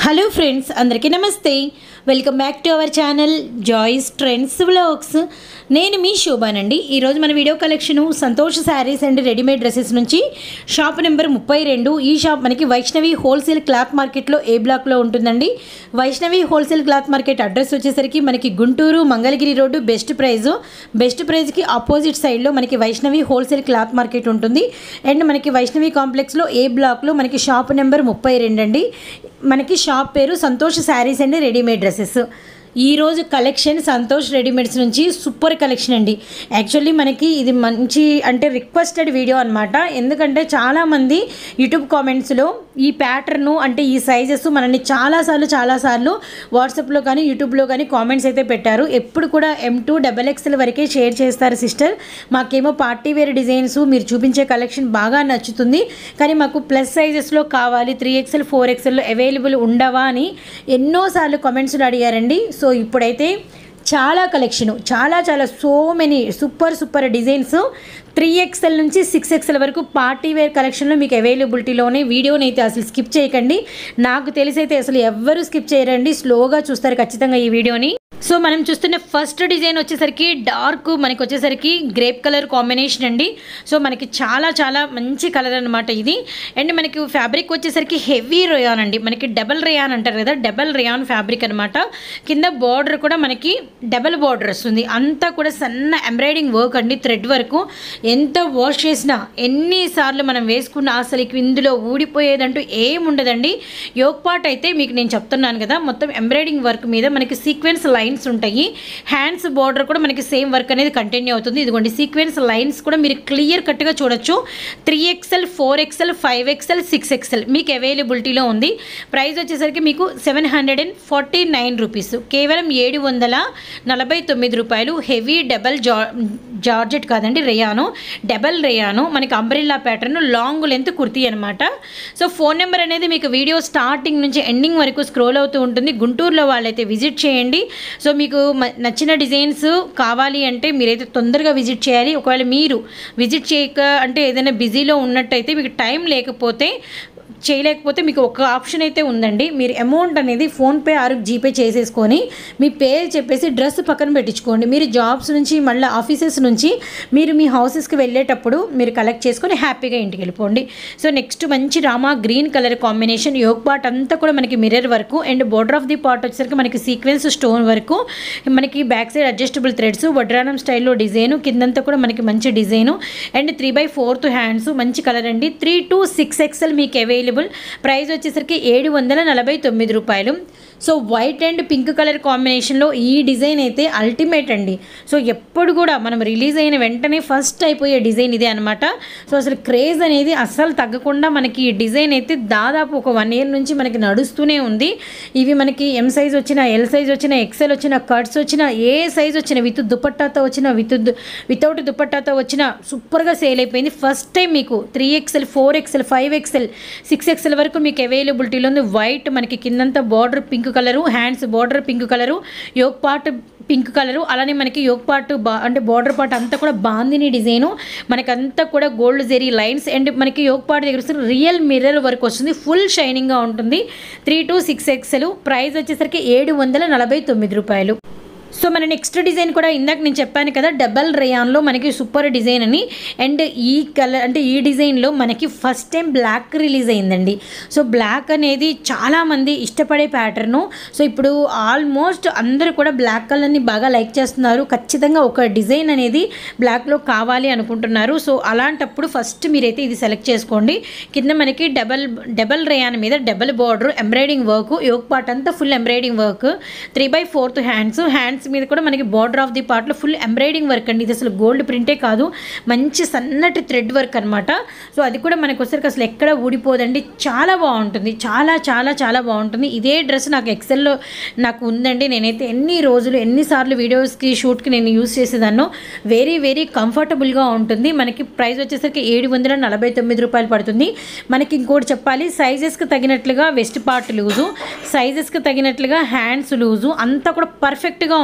hello friends అందరికీ నమస్తే welcome back to our channel joys trends vlogs నేను మీ శోభానండి ఈరోజు మన video collection Santosh sarees and readymade dresses నుంచి షాప్ నెంబర్ ముప్పై రెండు ఈ షాప్ మనకి వైష్ణవి హోల్సేల్ క్లాత్ మార్కెట్లో ఏ బ్లాక్లో ఉంటుందండి Vaishnavi wholesale cloth market address వచ్చేసరికి మనకి Guntur Mangalagiri road best price best ప్రైజ్కి ఆపోజిట్ సైడ్లో మనకి వైష్ణవి హోల్సేల్ క్లాత్ మార్కెట్ ఉంటుంది అండ్ మనకి వైష్ణవి కాంప్లెక్స్లో ఏ బ్లాక్లో మనకి షాప్ నెంబర్ ముప్పై రెండు అండి మనకి షాప్ పేరు Santosh sarees and readymade dresses ఈరోజు కలెక్షన్ సంతోష్ రెడీమేడ్స్ నుంచి సూపర్ కలెక్షన్ అండి యాక్చువల్లీ మనకి ఇది మంచి అంటే రిక్వెస్టెడ్ వీడియో అనమాట ఎందుకంటే చాలామంది యూట్యూబ్ కామెంట్స్లో ఈ ప్యాటర్ను అంటే ఈ సైజెస్ మనల్ని చాలాసార్లు చాలాసార్లు వాట్సాప్లో కానీ యూట్యూబ్లో కానీ కామెంట్స్ అయితే పెట్టారు ఎప్పుడు కూడా ఎం టూ డబల్ ఎక్స్ఎల్ వరకే షేర్ చేస్తారు సిస్టర్ మాకేమో పార్టీ వేర్ డిజైన్స్ మీరు చూపించే కలెక్షన్ బాగా నచ్చుతుంది కానీ మాకు ప్లస్ సైజెస్లో కావాలి త్రీ ఎక్స్ఎల్ ఫోర్ ఎక్స్ఎల్లో అవైలబుల్ ఉండవా అని ఎన్నోసార్లు కామెంట్స్లో అడిగారండి సో ఇప్పుడైతే చాలా కలెక్షను చాలా చాలా so many super super designs three XL నుంచి సిక్స్ ఎక్స్ఎల్ వరకు పార్టీ వేర్ కలెక్షన్లో మీకు అవైలబిలిటీలోనే వీడియోని అయితే అసలు స్కిప్ చేయకండి నాకు తెలిసి అయితే అసలు ఎవ్వరూ స్కిప్ చేయరండి స్లోగా చూస్తారు ఖచ్చితంగా ఈ వీడియోని సో మనం చూస్తున్న ఫస్ట్ డిజైన్ వచ్చేసరికి డార్క్ మనకి వచ్చేసరికి గ్రేప్ కలర్ కాంబినేషన్ అండి సో మనకి చాలా చాలా మంచి కలర్ అనమాట ఇది అండ్ మనకి ఫ్యాబ్రిక్ వచ్చేసరికి హెవీ రేయాన్ అండి మనకి డబల్ రేయాన్ అంటారు కదా డబల్ రేయాన్ ఫ్యాబ్రిక్ అనమాట కింద బార్డర్ కూడా మనకి డబల్ బార్డర్ వస్తుంది అంతా కూడా సన్న ఎంబ్రాయిడింగ్ వర్క్ అండి థ్రెడ్ వర్క్ ఎంత వాష్ చేసినా ఎన్నిసార్లు మనం వేసుకున్నా అసలు ఇక ఇందులో ఊడిపోయేదంటూ ఏం ఉండదండి యోగ్ పార్ట్ అయితే మీకు నేను చెప్తున్నాను కదా మొత్తం ఎంబ్రాయిడింగ్ వర్క్ మీద మనకి సీక్వెన్స్ లైన్స్ ఉంటాయి హ్యాండ్స్ బార్డర్ కూడా మనకి సేమ్ వర్క్ అనేది కంటిన్యూ అవుతుంది ఇదిగోండి సీక్వెన్స్ లైన్స్ కూడా మీరు క్లియర్ కట్గా చూడొచ్చు three XL four XL five XL six XL మీకు అవైలబిలిటీలో ఉంది ప్రైస్ వచ్చేసరికి మీకు seven hundred and forty nine rupees కేవలం ఏడు వందల నలభై తొమ్మిది రూపాయలు హెవీ డబల్ జా జార్జెట్ కాదండి రేయాను డబల్ రేయాను మనకి umbrella pattern long length kurti అనమాట సో ఫోన్ నెంబర్ అనేది మీకు వీడియో స్టార్టింగ్ నుంచి ఎండింగ్ వరకు స్క్రోల్ అవుతూ ఉంటుంది గుంటూరులో వాళ్ళైతే విజిట్ చేయండి సో మీకు మ- నచ్చిన డిజైన్స్ కావాలి అంటే మీరైతే తొందరగా విజిట్ చేయాలి ఒకవేళ మీరు విజిట్ చేయక అంటే ఏదైనా బిజీలో ఉన్నట్టయితే మీకు టైం లేకపోతే చేయలేకపోతే మీకు ఒక ఆప్షన్ అయితే ఉందండి మీరు అమౌంట్ అనేది ఫోన్పే ఆరు జీపే చేసేసుకొని మీ పేరు చెప్పేసి డ్రెస్ పక్కన పెట్టించుకోండి మీరు జాబ్స్ నుంచి మళ్ళీ ఆఫీసెస్ నుంచి మీరు మీ హౌసెస్కి వెళ్ళేటప్పుడు మీరు కలెక్ట్ చేసుకొని హ్యాపీగా ఇంటికి వెళ్ళిపోండి సో నెక్స్ట్ మంచి Rama green colour combination yoke part అంతా కూడా మనకి మిర్రర్ వరకు and border of the part వచ్చేసరికి మనకి సీక్వెన్స్ స్టోన్ వరకు మనకి బ్యాక్ సైడ్ అడ్జస్టబుల్ థ్రెడ్స్ వడ్రానం స్టైల్లో డిజైన్ కిందంతా కూడా మనకి మంచి design and three by fourth hands మంచి కలర్ అండి త్రీ టు సిక్స్ ఎక్స్ఎల్ మీకు అవైలబుల్ ప్రైస్ వచ్చేసరికి ఏడు వందల నలభై తొమ్మిది రూపాయలు so white and pink colour కాంబినేషన్లో ఈ డిజైన్ అయితే అల్టిమేట్ అండి సో ఎప్పుడు కూడా మనం రిలీజ్ అయిన వెంటనే ఫస్ట్ అయిపోయే డిజైన్ ఇదే అనమాట సో అసలు క్రేజ్ అనేది అస్సలు తగ్గకుండా మనకి ఈ డిజైన్ అయితే దాదాపు ఒక వన్ ఇయర్ నుంచి మనకి నడుస్తూనే ఉంది ఇవి మనకి ఎం సైజ్ వచ్చిన ఎల్ సైజ్ వచ్చిన ఎక్సెల్ వచ్చిన కట్స్ వచ్చిన ఏ సైజ్ వచ్చిన విత్ దుపట్టాతో వచ్చిన విత్ వితౌట్ దుపట్టాతో వచ్చిన సూపర్గా సేల్ అయిపోయింది ఫస్ట్ టైం మీకు three XL four XL five XL six XL వరకు మీకు అవైలబిలిటీలో ఉంది వైట్ మనకి కిందంతా border pink colour hands border pink colour yoke part pink colour అలానే మనకి యోగ్ పార్ట్ బా అంటే బార్డర్ పార్ట్ అంతా కూడా బాందిని డిజైను మనకి అంతా కూడా గోల్డ్ జెరీ లైన్స్ అండ్ మనకి యోగ్ పార్ట్ దగ్గర వస్తే రియల్ మిర్రర్ వర్క్ వస్తుంది ఫుల్ షైనింగ్గా ఉంటుంది three to six XL price వచ్చేసరికి ఏడు వందల నలభై తొమ్మిది రూపాయలు సో మన నెక్స్ట్ డిజైన్ కూడా ఇందాక నేను చెప్పాను కదా డబల్ రేయాన్లో మనకి సూపర్ డిజైన్ అని అండ్ ఈ కలర్ అంటే ఈ డిజైన్లో మనకి ఫస్ట్ టైం బ్లాక్ రిలీజ్ అయిందండి సో బ్లాక్ అనేది చాలామంది ఇష్టపడే ప్యాటర్ను సో ఇప్పుడు ఆల్మోస్ట్ అందరూ కూడా బ్లాక్ కలర్ని బాగా లైక్ చేస్తున్నారు ఖచ్చితంగా ఒక డిజైన్ అనేది బ్లాక్లో కావాలి అనుకుంటున్నారు సో అలాంటప్పుడు ఫస్ట్ మీరైతే ఇది సెలెక్ట్ చేసుకోండి కింద మనకి డబల్ డబల్ రేయాన్ మీద double border embroidering work yoke part అంతా full embroidering work three by fourth hands hands మీద కూడా మనకి బార్డర్ ఆఫ్ ది పార్ట్లో ఫుల్ ఎంబ్రాయిడింగ్ వర్క్ అండి ఇది అసలు గోల్డ్ ప్రింటే కాదు మంచి సన్నటి థ్రెడ్ వర్క్ అనమాట సో అది కూడా మనకు వచ్చరికి అసలు ఎక్కడ ఊడిపోదండి చాలా బాగుంటుంది చాలా చాలా చాలా బాగుంటుంది ఇదే డ్రెస్ నాకు ఎక్సెల్లో నాకు ఉందండి నేనైతే ఎన్ని రోజులు ఎన్నిసార్లు వీడియోస్కి షూట్కి నేను యూస్ చేసేదాన్నో వెరీ వెరీ కంఫర్టబుల్గా ఉంటుంది మనకి ప్రైస్ వచ్చేసరికి ఏడు వందల నలభై తొమ్మిది రూపాయలు పడుతుంది మనకి ఇంకోటి చెప్పాలి సైజెస్కి తగినట్లుగా వెస్ట్ పార్ట్ లూజు సైజెస్కి తగినట్లుగా హ్యాండ్స్ లూజు అంతా కూడా పర్ఫెక్ట్గా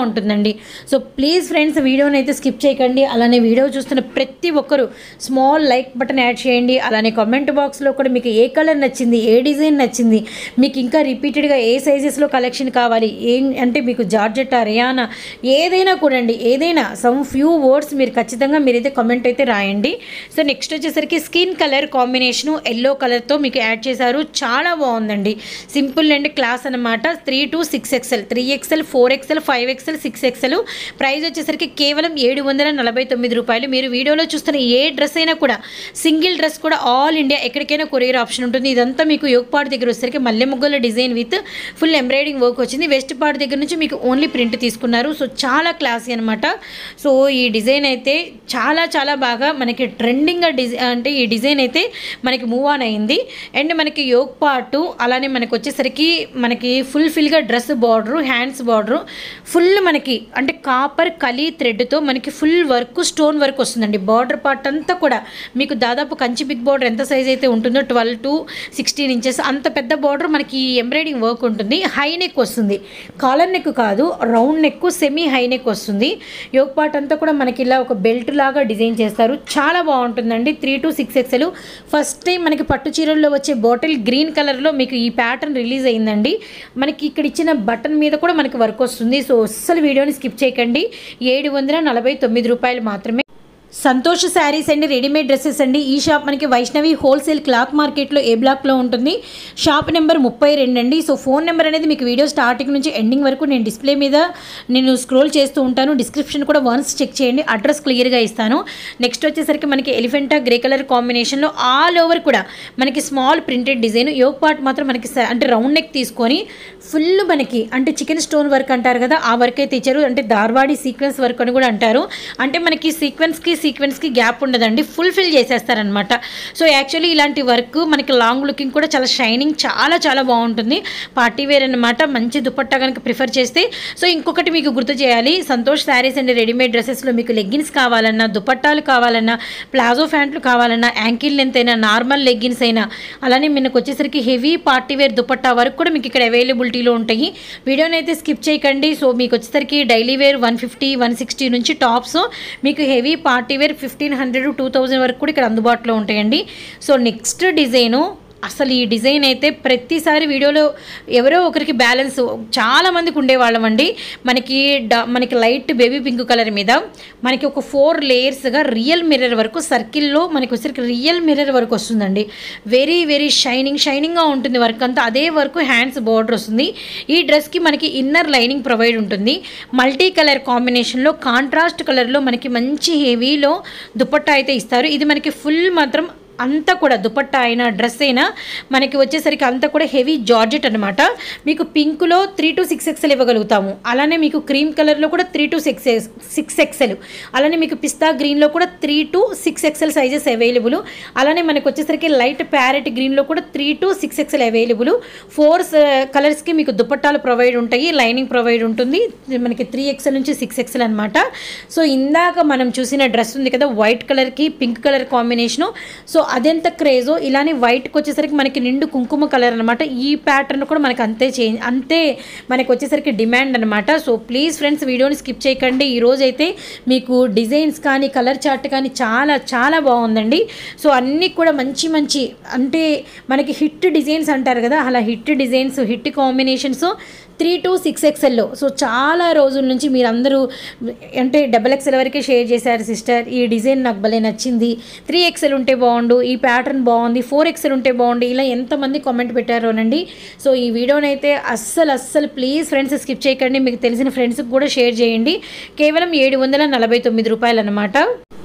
ఉంటుందండి సో ప్లీజ్ ఫ్రెండ్స్ వీడియోని అయితే స్కిప్ చేయకండి అలానే వీడియో చూస్తున్న ప్రతి ఒక్కరు స్మాల్ లైక్ బటన్ యాడ్ చేయండి అలానే కామెంట్ బాక్స్లో కూడా మీకు ఏ కలర్ నచ్చింది ఏ డిజైన్ నచ్చింది మీకు ఇంకా రిపీటెడ్గా ఏ సైజెస్లో కలెక్షన్ కావాలి ఏం అంటే మీకు జార్జెట్ రియానా ఏదైనా కూడా అండి ఏదైనా సమ్ ఫ్యూ వర్డ్స్ మీరు ఖచ్చితంగా మీరైతే కామెంట్ అయితే రాయండి సో నెక్స్ట్ వచ్చేసరికి స్కిన్ కలర్ కాంబినేషను ఎల్లో కలర్తో మీకు యాడ్ చేశారు చాలా బాగుందండి సింపుల్ అండ్ క్లాస్ అనమాట three to six XL three XL four XL five XL six XL price వచ్చేసరికి కేవలం ఏడు వందల నలభై తొమ్మిది రూపాయలు మీరు వీడియోలో చూస్తున్న ఏ డ్రెస్ అయినా కూడా సింగిల్ డ్రెస్ కూడా ఆల్ ఇండియా ఎక్కడికైనా కొరియర్ ఆప్షన్ ఉంటుంది ఇదంతా మీకు యోగపాడు దగ్గర వచ్చేసరికి మల్లె ముగ్గుల design with full embroidering work వచ్చింది వెస్ట్ పార్ట్ దగ్గర నుంచి మీకు ఓన్లీ ప్రింట్ తీసుకున్నారు సో చాలా క్లాసీ అనమాట సో ఈ డిజైన్ అయితే చాలా చాలా బాగా మనకి ట్రెండింగ్గా డిజై అంటే ఈ డిజైన్ అయితే మనకి మూవ్ ఆన్ అయింది అండ్ మనకి యోగ్ పార్ట్ అలానే మనకి వచ్చేసరికి మనకి ఫుల్ ఫిల్గా dress border hands border full మనకి అంటే కాపర్ కలీ థ్రెడ్తో మనకి ఫుల్ వర్క్ స్టోన్ వర్క్ వస్తుందండి బార్డర్ పార్ట్ అంతా కూడా మీకు దాదాపు కంచి బిగ్ బార్డర్ ఎంత సైజ్ అయితే ఉంటుందో ట్వెల్వ్ టు సిక్స్టీన్ ఇంచెస్ అంత పెద్ద బార్డర్ మనకి ఎంబ్రాయిడింగ్ వర్క్ ఉంటుంది హై నెక్ వస్తుంది కాలర్ నెక్ కాదు round neck semi high neck వస్తుంది యోగ్ పార్ట్ అంతా కూడా మనకి ఇలా ఒక బెల్ట్ లాగా డిజైన్ చేస్తారు చాలా బాగుంటుందండి three to six XL first time మనకి పట్టు చీరల్లో వచ్చే బాటిల్ గ్రీన్ కలర్లో మీకు ఈ ప్యాటర్న్ రిలీజ్ అయిందండి మనకి ఇక్కడ ఇచ్చిన బటన్ మీద కూడా మనకి వర్క్ వస్తుంది సో అస్సలు వీడియోని స్కిప్ చేయకండి ఏడు వందల నలభై తొమ్మిది రూపాయలు మాత్రమే సంతోష్ శారీస్ అండి రెడీమేడ్ డ్రెస్సెస్ అండి ఈ షాప్ మనకి వైష్ణవి హోల్సేల్ క్లాత్ మార్కెట్లో ఏ బ్లాక్లో ఉంటుంది షాప్ నెంబర్ ముప్పై రెండు అండి సో ఫోన్ నెంబర్ అనేది మీకు వీడియో స్టార్టింగ్ నుంచి ఎండింగ్ వరకు నేను డిస్ప్లే మీద నేను స్క్రోల్ చేస్తూ ఉంటాను డిస్క్రిప్షన్ కూడా వన్స్ చెక్ చేయండి అడ్రస్ క్లియర్గా ఇస్తాను నెక్స్ట్ వచ్చేసరికి మనకి ఎలిఫెంటా గ్రే కలర్ కాంబినేషన్లో ఆల్ ఓవర్ కూడా మనకి small printed design yoke part మాత్రం మనకి స- అంటే రౌండ్ నెక్ తీసుకొని ఫుల్ మనకి అంటే చికెన్ స్టోన్ వర్క్ అంటారు కదా ఆ వర్క్ అయితే ఇచ్చారు అంటే దార్వాడి సీక్వెన్స్ వర్క్ అని కూడా అంటారు అంటే మనకి సీక్వెన్స్కి సీక్వెన్స్కి గ్యాప్ ఉండదండి ఫుల్ ఫిల్ చేసేస్తారనమాట సో యాక్చువల్లీ ఇలాంటి వర్క్ మనకి లాంగ్ లుకింగ్ కూడా చాలా షైనింగ్ చాలా చాలా బాగుంటుంది పార్టీ వేర్ అనమాట మంచి దుపట్టా కనుక ప్రిఫర్ చేస్తే సో ఇంకొకటి మీకు గుర్తు చేయాలి సంతోష్ శారీస్ అండ్ రెడీమేడ్ డ్రెస్సెస్లో మీకు లెగ్గిన్స్ కావాలన్నా దుపట్టాలు కావాలన్నా ప్లాజో ప్యాంట్లు కావాలన్నా యాంకిల్ లెంత్ అయినా నార్మల్ లెగ్గిన్స్ అయినా అలానే మీకు వచ్చేసరికి హెవీ పార్టీ వేర్ దుపట్టా వరకు కూడా మీకు ఇక్కడ అవైలబిలిటీలో ఉంటాయి వీడియోని అయితే స్కిప్ చేయకండి సో మీకు వచ్చేసరికి daily wear one fifty one sixty నుంచి టాప్స్ మీకు heavy party wear fifteen hundred two thousand వరకు కూడా ఇక్కడ అందుబాటులో ఉంటాయండి సో నెక్స్ట్ డిజైను అసలు ఈ డిజైన్ అయితే ప్రతిసారి వీడియోలో ఎవరో ఒకరికి బ్యాలెన్స్ చాలా మందికి ఉండేవాళ్ళం అండి మనకి డ- మనకి లైట్ బేబీ పింక్ కలర్ మీద మనకి ఒక ఫోర్ లేయర్స్గా రియల్ మిర్రర్ వరకు సర్కిల్లో మనకి వచ్చరికి రియల్ మిర్రర్ వరకు వస్తుందండి వెరీ వెరీ షైనింగ్ షైనింగ్గా ఉంటుంది వర్క్ అంతా అదే వర్క్ హ్యాండ్స్ బార్డర్ వస్తుంది ఈ డ్రెస్కి మనకి ఇన్నర్ లైనింగ్ ప్రొవైడ్ ఉంటుంది మల్టీ కలర్ కాంబినేషన్లో కాంట్రాస్ట్ కలర్లో మనకి మంచి హెవీలో దుపట్టా అయితే ఇస్తారు ఇది మనకి ఫుల్ మాత్రం అంతా కూడా దుపట్టా అయినా డ్రెస్ అయినా మనకి వచ్చేసరికి అంతా కూడా హెవీ జార్జెట్ అనమాట మీకు పింక్లో త్రీ టు సిక్స్ ఎక్సెల్ ఇవ్వగలుగుతాము అలానే మీకు క్రీమ్ కలర్లో కూడా three to six six XL అలానే మీకు పిస్తా గ్రీన్లో కూడా three to six XL sizes available అలానే మనకు వచ్చేసరికి లైట్ ప్యారెట్ గ్రీన్లో కూడా three to six XL available four కలర్స్కి మీకు దుపట్టాలు ప్రొవైడ్ ఉంటాయి లైనింగ్ ప్రొవైడ్ ఉంటుంది మనకి త్రీ ఎక్సెల్ నుంచి సిక్స్ ఎక్సెల్ అనమాట సో ఇందాక మనం చూసిన డ్రెస్ ఉంది కదా వైట్ కలర్కి పింక్ కలర్ కాంబినేషను సో అదెంత క్రేజో ఇలానే వైట్కి వచ్చేసరికి మనకి నిండు కుంకుమ కలర్ అనమాట ఈ ప్యాటర్న్ కూడా మనకి అంతే చేంజ్ అంతే మనకి వచ్చేసరికి డిమాండ్ అనమాట సో ప్లీజ్ ఫ్రెండ్స్ వీడియోని స్కిప్ చేయకండి ఈ రోజు అయితే మీకు డిజైన్స్ కానీ కలర్ చార్ట్ కానీ చాలా చాలా బాగుందండి సో అన్నీ కూడా మంచి మంచి అంటే మనకి హిట్ డిజైన్స్ అంటారు కదా అలా hit designs hit combinations three to six ఎక్స్ఎల్లో సో చాలా రోజుల నుంచి మీరందరూ అంటే డబల్ ఎక్స్ఎల్ వరకే షేర్ చేశారు సిస్టర్ ఈ డిజైన్ నాకు భలే నచ్చింది త్రీ ఎక్స్ఎల్ ఉంటే బాగుండు ఈ ప్యాటర్న్ బాగుంది ఫోర్ ఎక్స్ఎల్ ఉంటే బాగుండు ఇలా ఎంతమంది కామెంట్ పెట్టారోనండి సో ఈ వీడియోని అయితే అస్సలు అస్సలు ప్లీజ్ ఫ్రెండ్స్ స్కిప్ చేయకండి మీకు తెలిసిన ఫ్రెండ్స్కి కూడా షేర్ చేయండి కేవలం ఏడు వందల నలభై తొమ్మిది రూపాయలు అనమాట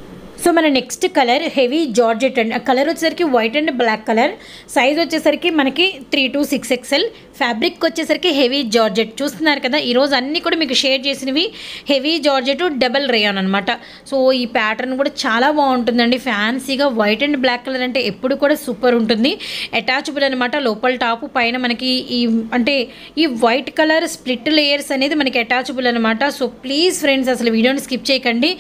సో మన నెక్స్ట్ కలర్ హెవీ జార్జెట్ అండి ఆ కలర్ వచ్చేసరికి white and black colour size వచ్చేసరికి మనకి three to six XL fabric వచ్చేసరికి హెవీ జార్జెట్ చూస్తున్నారు కదా ఈరోజు అన్నీ కూడా మీకు షేర్ చేసినవి హెవీ జార్జెట్ డబల్ రేయాన్ అనమాట సో ఈ ప్యాటర్న్ కూడా చాలా బాగుంటుందండి ఫ్యాన్సీగా వైట్ అండ్ బ్లాక్ కలర్ అంటే ఎప్పుడు కూడా సూపర్ ఉంటుంది అటాచబుల్ అనమాట లోపల టాపు పైన మనకి ఈ అంటే ఈ వైట్ కలర్ స్ప్లిట్ లేయర్స్ అనేది మనకి అటాచబుల్ అనమాట సో ప్లీజ్ ఫ్రెండ్స్ అసలు వీడియోని స్కిప్ చేయకండి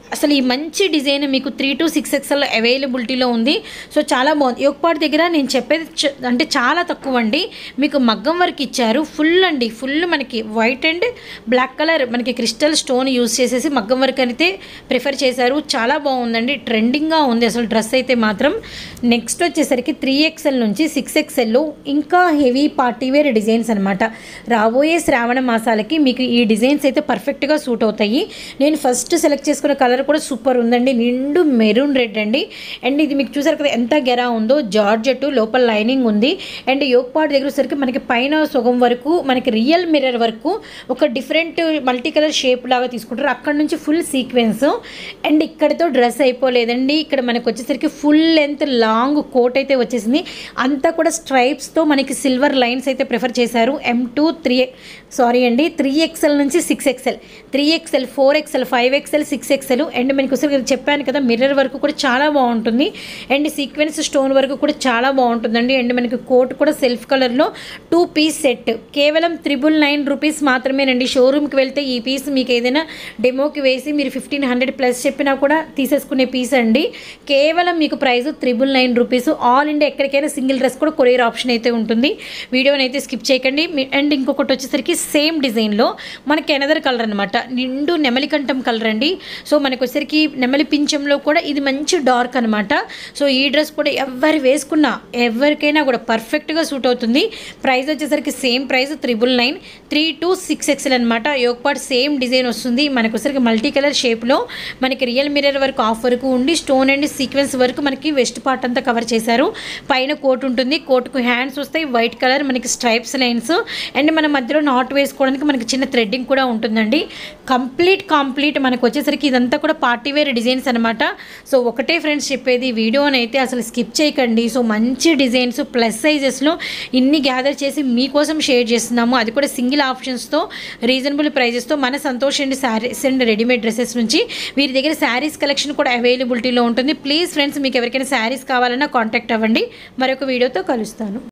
అసలు ఈ మంచి డిజైన్ మీకు త్రీ టు సిక్స్ ఎక్స్ఎల్ అవైలబిలిటీలో ఉంది సో చాలా బాగుంది యోగపాటు దగ్గర నేను చెప్పేది చ- అంటే చాలా తక్కువ అండి మీకు మగ్గం వర్క్ ఇచ్చారు ఫుల్ అండి ఫుల్ మనకి వైట్ అండ్ బ్లాక్ కలర్ మనకి క్రిస్టల్ స్టోన్ యూస్ చేసేసి మగ్గం వర్క్ అయితే ప్రిఫర్ చేశారు చాలా బాగుందండి ట్రెండింగ్గా ఉంది అసలు డ్రెస్ అయితే మాత్రం నెక్స్ట్ వచ్చేసరికి త్రీ ఎక్స్ఎల్ నుంచి సిక్స్ ఎక్స్ఎల్ ఇంకా హెవీ పార్టీ వేర్ డిజైన్స్ అనమాట రాబోయే శ్రావణ మాసాలకి మీకు ఈ డిజైన్స్ అయితే పర్ఫెక్ట్గా సూట్ అవుతాయి నేను ఫస్ట్ సెలెక్ట్ చేసుకున్న కలర్ కూడా సూపర్ ఉందండి నిండు మెరూన్ రెడ్ అండి అండ్ ఇది మీకు చూసారు కదా ఎంత గెరా ఉందో జార్జెట్ లోపల లైనింగ్ ఉంది అండ్ యోగ్ పార్ట్ దగ్గర వచ్చేసరికి మనకి పైన సుగం వరకు మనకి రియల్ మిర్రర్ వరకు ఒక డిఫరెంట్ మల్టీ కలర్ షేప్ లాగా తీసుకుంటారు అక్కడ నుంచి ఫుల్ సీక్వెన్స్ అండ్ ఇక్కడతో డ్రెస్ అయిపోలేదండి ఇక్కడ మనకు వచ్చేసరికి ఫుల్ లెంత్ లాంగ్ కోట్ అయితే వచ్చేసింది అంతా కూడా స్ట్రైప్స్తో మనకి సిల్వర్ లైన్స్ అయితే ప్రిఫర్ చేశారు ఎం టూ త్రీ సారీ అండి త్రీ ఎక్స్ఎల్ నుంచి six XL three XL four XL five XL six XL and మనకి ఒకసారి చెప్పాను కదా మిర్రర్ వరకు కూడా చాలా బాగుంటుంది అండ్ సీక్వెన్స్ స్టోన్ వరకు కూడా చాలా బాగుంటుందండి అండ్ మనకి కోట్ కూడా సెల్ఫ్ కలర్లో టూ పీస్ సెట్ కేవలం త్రిబుల్ నైన్ రూపీస్ మాత్రమేనండి షోరూమ్కి వెళ్తే ఈ పీస్ మీకు ఏదైనా డెమోకి వేసి మీరు ఫిఫ్టీన్ హండ్రెడ్ ప్లస్ చెప్పినా కూడా తీసేసుకునే పీస్ అండి కేవలం మీకు price triple nine rupees all India ఎక్కడికైనా సింగిల్ డ్రెస్ కూడా కొరియర్ ఆప్షన్ అయితే ఉంటుంది వీడియోని అయితే స్కిప్ చేయకండి మీ- అండ్ ఇంకొకటి వచ్చేసరికి సేమ్ డిజైన్లో మనకి ఎనదర్ కలర్ అనమాట నిండు నెమలికంఠం కలర్ అండి సో మనకు వచ్చేసరికి నెమలి పింఛంలో కూడా ఇది మంచి డార్క్ అనమాట సో ఈ డ్రెస్ కూడా ఎవరు వేసుకున్నా ఎవరికైనా కూడా పర్ఫెక్ట్గా సూట్ అవుతుంది ప్రైస్ వచ్చేసరికి same price triple nine three to six XL అనమాట యోగపాట్ సేమ్ డిజైన్ వస్తుంది మనకు వచ్చేసరికి మల్టీ కలర్ షేప్లో మనకి రియల్ మిర్రర్ వరకు ఆఫ్ వరకు ఉండి స్టోన్ అండ్ సీక్వెన్స్ వరకు మనకి వెస్ట్ పార్ట్ అంతా కవర్ చేశారు పైన కోట్ ఉంటుంది కోట్కు హ్యాండ్స్ వస్తాయి వైట్ కలర్ మనకి స్ట్రైప్స్ లైన్స్ అండ్ మన మధ్యలో నాట్ వేసుకోవడానికి మనకి చిన్న థ్రెడ్డింగ్ కూడా ఉంటుందండి కంప్లీట్ కంప్లీట్ మనకు వచ్చేసరికి ఇదంతా కూడా పార్టీ వేర్ డిజైన్స్ అనమాట సో ఒకటే ఫ్రెండ్స్ చెప్పేది వీడియోని అయితే అసలు స్కిప్ చేయకండి సో మంచి డిజైన్స్ ప్లస్ సైజెస్లో ఇన్ని గ్యాదర్ చేసి మీకోసం షేర్ చేస్తున్నాము అది కూడా సింగిల్ ఆప్షన్స్తో రీజనబుల్ ప్రైజెస్తో మన Santosh and saris and readymade dresses నుంచి వీరి దగ్గర శారీస్ కలెక్షన్ కూడా అవైలబిలిటీలో ఉంటుంది ప్లీజ్ ఫ్రెండ్స్ మీకు ఎవరికైనా శారీస్ కావాలన్నా కాంటాక్ట్ అవ్వండి మరొక వీడియోతో కలుస్తాను